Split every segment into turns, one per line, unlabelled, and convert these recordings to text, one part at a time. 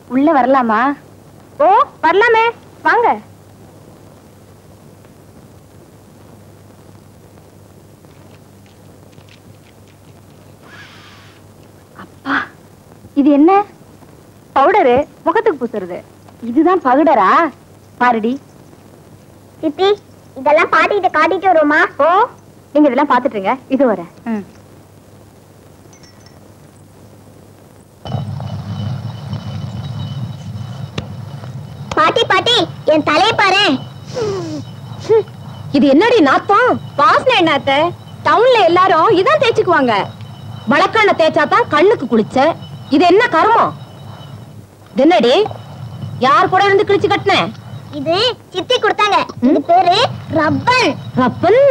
உள்ள வரலாமா ஓ வரலாமே வாங்க அப்பா இது என்ன பவுடரு முகத்துக்கு பூசுறது இதுதான் பவுடரா பாருடி
சித்தி இதெல்லாம் பாட்டிகிட்ட காட்டிட்டு வருவோமா
ஓ நீங்க இதெல்லாம் பாத்துட்டுங்க இது வர
பாட்டி பாட்டி என் தலையை பாரு
இது என்னடி நாத்தம் வாசனை என்னத்த டவுன்ல எல்லாரும் இதான் தேய்ச்சுக்குவாங்க வழக்கண்ண தேய்ச்சாதான் கண்ணுக்கு குளிச்ச இது என்ன கர்மம் இது என்னடி யார் கூட இருந்து கிழிச்சு கட்டின
இது சித்தி கொடுத்தாங்க இது பேரு ரப்பன்
ரப்பன்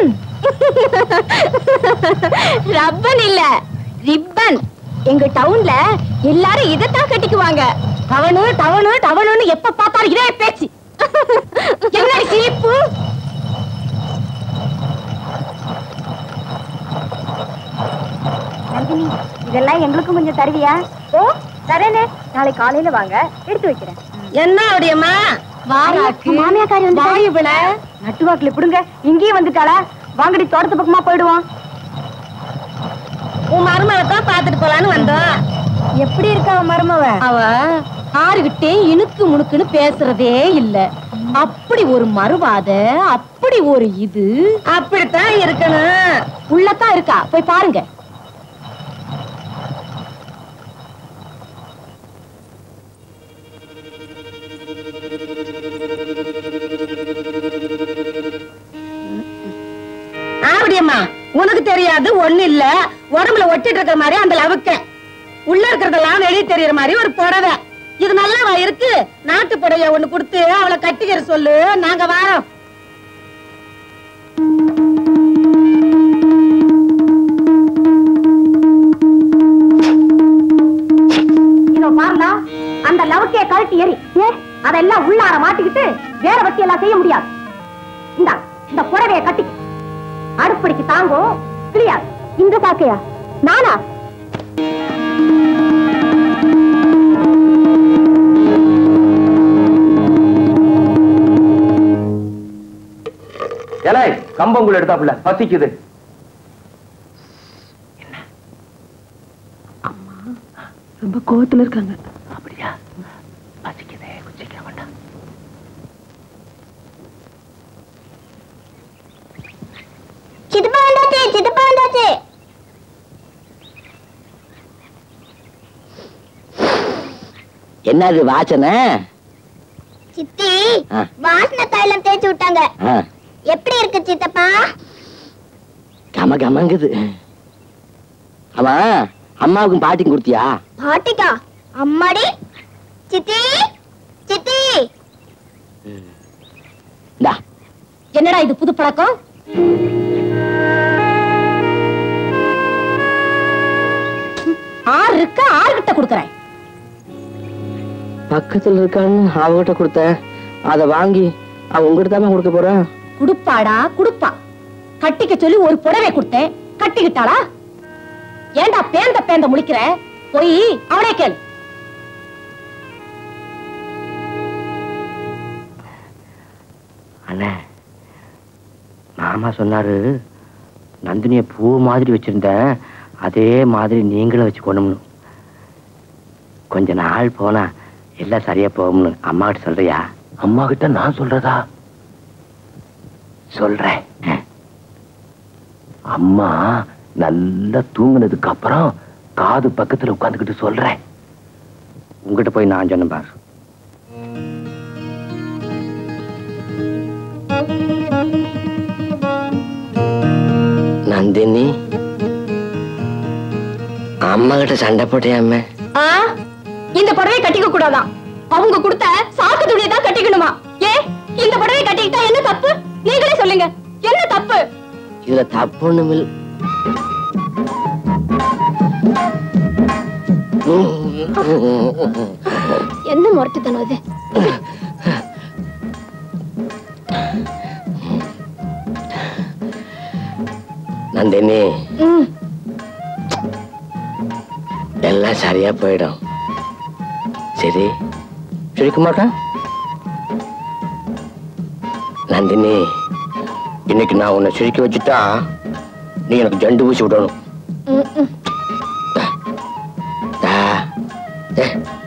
ரப்பன் இல்ல ரிப்பன் எங்க டவுன்ல எல்லாரும் இதத்தான் கட்டிக்குவாங்க டவனு டவனு டவனுன்னு எப்ப பார்த்தாலும் இதே பேச்சு என்ன சிரிப்பு நந்தினி இதெல்லாம் எங்களுக்கும் கொஞ்சம் தருவியா ஓ தரேனே நாளை காலையில வாங்க எடுத்து வைக்கிறேன்
என்ன அப்படியம்மா
வாராக்கு மாமியாக்காரி வந்து வாயுபிள நட்டுவாக்குல பிடுங்க இங்கேயும் வந்துட்டாளா வாங்கடி தோட்டத்து பக்கமா போயிடுவோம்
உன் மருமகளை தான் பாத்துட்டு போலான்னு வந்தோம்
எப்படி இருக்கா மருமவ
அவ ஆறுகிட்டே இணுக்கு முணுக்குன்னு பேசுறதே இல்ல அப்படி ஒரு மறுவாத அப்படி ஒரு இது அப்படித்தான் இருக்கணும்
உள்ளதான் இருக்கா போய் பாருங்க
அப்படியம்மா உனக்கு தெரியாது ஒண்ணு இல்ல உடம்புல ஒட்டிட்டு இருக்கிற மாதிரி அந்த லவுக்க உள்ள இருக்கிறதெல்லாம் வெளியே தெரியற மாதிரி ஒரு புடவை இது நல்லாவா இருக்கு நாட்டு புடவைய ஒண்ணு கொடுத்து அவளை கட்டிக்கிற சொல்லு நாங்க வாரோம்
இதோ பாருடா அந்த லவக்கைய கழட்டி எறி ஏ அதெல்லாம் உள்ளார மாட்டிக்கிட்டு வேற வட்டி எல்லாம் செய்ய முடியாது இந்தா இந்த புடவைய கட்டி அடுப்படிக்கு தாங்கும் கிளியாது இந்த சாக்கையா நானா
ஏலே கம்பங்குள் எடுத்தாப்புல பசிக்குது
ரொம்ப கோவத்துல இருக்காங்க
அப்படியா பசிக்குதே கொஞ்சம் வேண்டாம்
சித்தப்பா வந்தாச்சு சித்தப்பா வந்தாச்சு
என்னது வாசனை
சித்தி
ஆ.
வாசனை தைலம் தேய்ச்சி விட்டாங்க
ஆ,
எப்படி இருக்கு சித்தப்பா
கம கமங்குது ஆமா அம்மாவுக்கும் பாட்டியும் கொடுத்தியா
பாட்டிக்கா அம்மாடி சித்தி சித்தி
இந்தா
என்னடா இது புது பழக்கம் ஆறு இருக்க ஆறு கிட்ட கொடுக்கறேன்
பக்கத்துல இருக்கான்னு அவகிட்ட கொடுத்தேன் அத வாங்கி அவ உங்ககிட்ட தான் கொடுக்க போறேன்
குடுப்பாடா குடுப்பா கட்டிக்க சொல்லி ஒரு புடவை கொடுத்தேன் கட்டிக்கிட்டாளா ஏண்டா பேந்த பேந்த முழிக்கிற போய் அவளே கேளு
அண்ணே மாமா சொன்னாரு நந்தினிய பூ மாதிரி வச்சிருந்தேன் அதே மாதிரி நீங்களும் வச்சுக்கணும்னு கொஞ்ச நாள் போனா எல்லாம் சரியா போகும்னு அம்மா கிட்ட சொல்றியா
அம்மா கிட்ட நான் சொல்றதா
சொல்றேன்
அம்மா நல்லா தூங்குனதுக்கு அப்புறம் காது பக்கத்துல உட்கார்ந்துகிட்டு சொல்றேன்
உங்ககிட்ட போய் நான் சொன்னேன் பாரு நந்தினி அம்மா கிட்ட சண்டை போட்டியாமே
ஆ இந்த புடவை கட்டிக்க கூடாதாம் அவங்க கொடுத்த சாக்கு துணியை தான் கட்டிக்கணுமா ஏ இந்த புடவை கட்டிக்கிட்டா என்ன தப்பு நீங்களே சொல்லுங்க என்ன தப்பு
இதுல தப்பு ஒண்ணுமில்
என்ன முரட்டுத்தனம் இது
நந்தினி எல்லாம் சரியா போயிடும் சரி சிரிக்க மாட்டேன் நந்தினி இன்னைக்கு நான் உன்னை சிரிக்க வச்சுட்டா நீ எனக்கு ஜண்டு ஊசி விடணும் தா. தா. தே.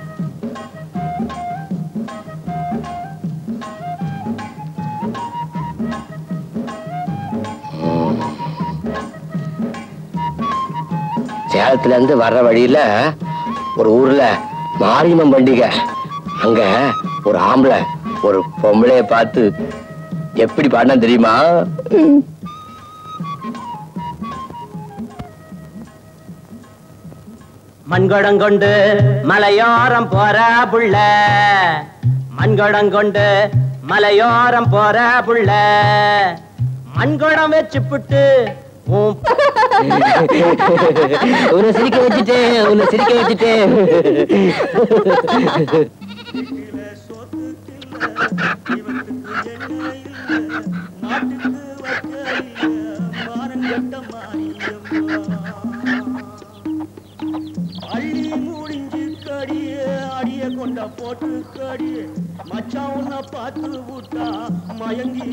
ம். சேலத்துல இருந்து வர்ற வழியில ஒரு ஊர்ல மாரியம்மன் பண்டிகை அங்க ஒரு ஆம்பளை ஒரு பொம்பளைய பார்த்து எப்படி பாடினா தெரியுமா
மண்குடம் கொண்டு மலையோரம் போற புள்ள மண்குடம் கொண்டு மலையோரம் போற புள்ள மண்குடம் வச்சு புட்டு உன்
உன்னை சிரிக்க வச்சுட்டேன் உன்னை சிரிக்க வச்சுட்டேன்
அள்ளி முடிஞ்சு கடிய அடிய கொண்ட போட்டு கடிய மச்சான் உன்னை பார்த்து விட்டா மயங்கி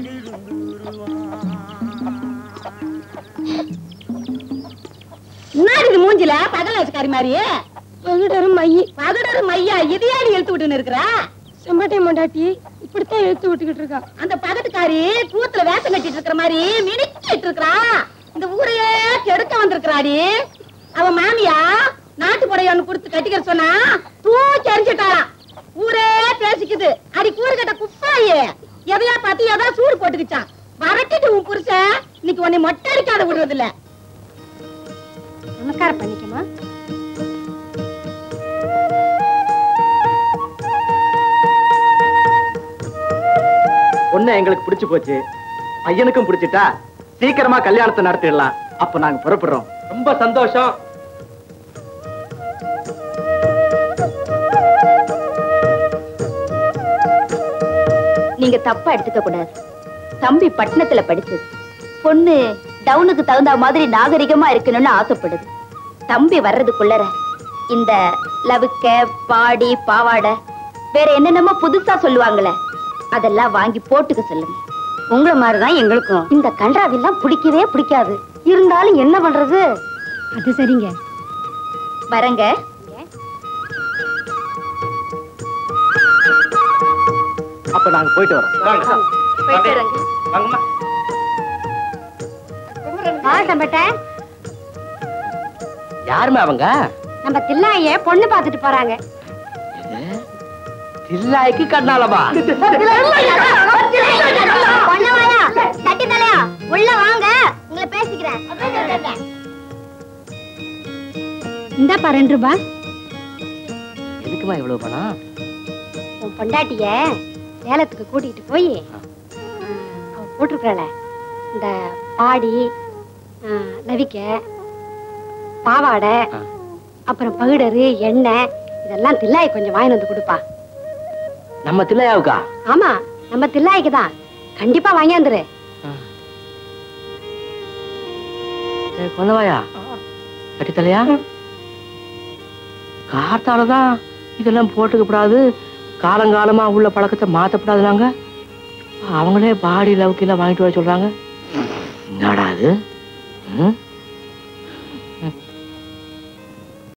முன்னாடி இது மூஞ்சில பகல் வச்சுக்காரி மாதிரி
பகுடரும் மையி
பகடரு மையா இதையாடி இழுத்து விட்டுன்னு இருக்கிறா
செம்பட்டை மொண்டாட்டி இப்படித்தான் இழுத்து விட்டுக்கிட்டு இருக்கா
அந்த பகட்டுக்காரி கூத்துல வேஷம் கட்டிட்டு இருக்கிற மாதிரி மினிக்கிட்டு இருக்கிறா இந்த ஊரையே கெடுக்க வந்திருக்கிறாடி அவ மாமியா நாட்டு புடையன்னு கொடுத்து கட்டிக்கிற சொன்னா தூக்கி எரிஞ்சிட்டாளாம் ஊரே பேசிக்குது அடி கூறு கட்ட குப்பாயே எதையா பார்த்து எதா சூடு போட்டுக்கிச்சான் வரட்டிட்டு உன் புருஷன் இன்னைக்கு உன்னை மொட்டை அடிக்காத விடுறதில்ல
நமஸ்காரம் பண்ணிக்கமா
பொண்ணு எங்களுக்கு பிடிச்சு போச்சு பையனுக்கும் பிடிச்சிட்டா சீக்கிரமா கல்யாணத்தை நடத்திடலாம் அப்ப நாங்க புறப்படுறோம் ரொம்ப சந்தோஷம்
நீங்க தப்பா எடுத்துக்க கூடாது தம்பி பட்டணத்துல படிச்சது பொண்ணு டவுனுக்கு தகுந்த மாதிரி நாகரிகமா இருக்கணும்னு ஆசைப்படுது தம்பி வர்றதுக்குள்ளர இந்த லவுக்க பாடி பாவாடை வேற என்னென்னமோ புதுசா சொல்லுவாங்களே அதெல்லாம் வாங்கி போட்டுக்க சொல்லுங்க
உங்களை மாதிரிதான் எங்களுக்கும் இந்த கன்றாவெல்லாம் பிடிக்கவே பிடிக்காது இருந்தாலும் என்ன பண்றது அது சரிங்க
வரங்க
அப்ப நாங்க போயிட்டு வரோம்
போயிட்டு வரேங்க
வா செம்பட்டை
யாருமே அவங்க
நம்ம தில்லாய பொண்ணு பார்த்துட்டு போறாங்க
தில்லாய்க்கு கண்ணாலமா
பொண்ணவாயா தட்டி தலையா உள்ள வாங்க உங்களை பேசிக்கிறேன்
இந்தாப்பா ரெண்டு ரூபாய்
எதுக்குமா இவ்வளவு பணம்
உன் பொண்டாட்டிய சேலத்துக்கு கூட்டிட்டு போய் அவ போட்டிருக்கல இந்த பாடி ஆ, நவிக்க பாவாடை
ஆ.
அப்புறம் பகுடரு எண்ணெய் இதெல்லாம் தில்லாய் கொஞ்சம் வாங்கி வந்து கொடுப்பா
நம்ம தில்லையாவுக்கா
ஆமா நம்ம தில்லாய்க்கு தான் கண்டிப்பா வாங்கியாந்துரு
கொள்ளவாயா கட்டி தலையா காத்தாலதான் இதெல்லாம் போட்டுக்கப்படாது காலங்காலமா உள்ள பழக்கத்தை மாத்தப்படாது நாங்க அவங்களே பாடி லவுக்கெல்லாம் வாங்கிட்டு வர சொல்றாங்க என்னடா அது ம்?